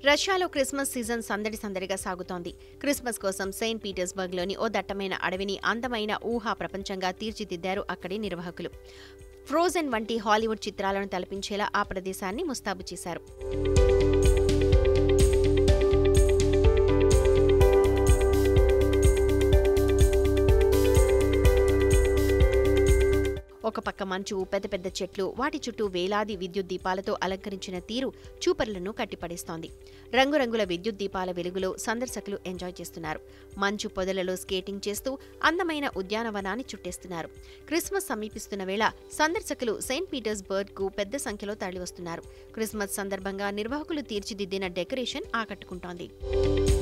రష్యాలో Christmas season సందడి సందడిగా సాగుతోంది క్రిస్మస్ కోసం సెయింట్ పీటర్స్బర్గ్లోని ఓ దట్టమైన అడవిని అందమైన ఊహా ప్రపంచంగా తీర్చిదిద్దారు అక్కడి నిర్వాహకులు ఫ్రోజెన్ వంటి హాలీవుడ్ చిత్రాలను తలపించేలా ఆ ప్రదేశాన్ని ముస్తాబు చేశారు ఒక పక్క మంచు పెద్ద పెద్ద చెట్లు వాటి చుట్టూ వేలాది విద్యుత్ దీపాలతో అలంకరించిన తీరు చూపర్లను కట్టిపడేస్తోంది రంగురంగుల విద్యుత్ దీపాల వెలుగులో సందర్శకులు ఎంజాయ్ చేస్తున్నారు మంచు పొదలలో స్కేటింగ్ చేస్తూ అందమైన ఉద్యానవనాన్ని చుట్టేస్తున్నారు క్రిస్మస్ సమీపిస్తున్న వేళ సందర్శకులు సెయింట్ పీటర్స్బర్గ్ కు పెద్ద సంఖ్యలో తరలివస్తున్నారు క్రిస్మస్ సందర్భంగా నిర్వాహకులు తీర్చిదిద్దిన డెకరేషన్ ఆకట్టుకుంటోంది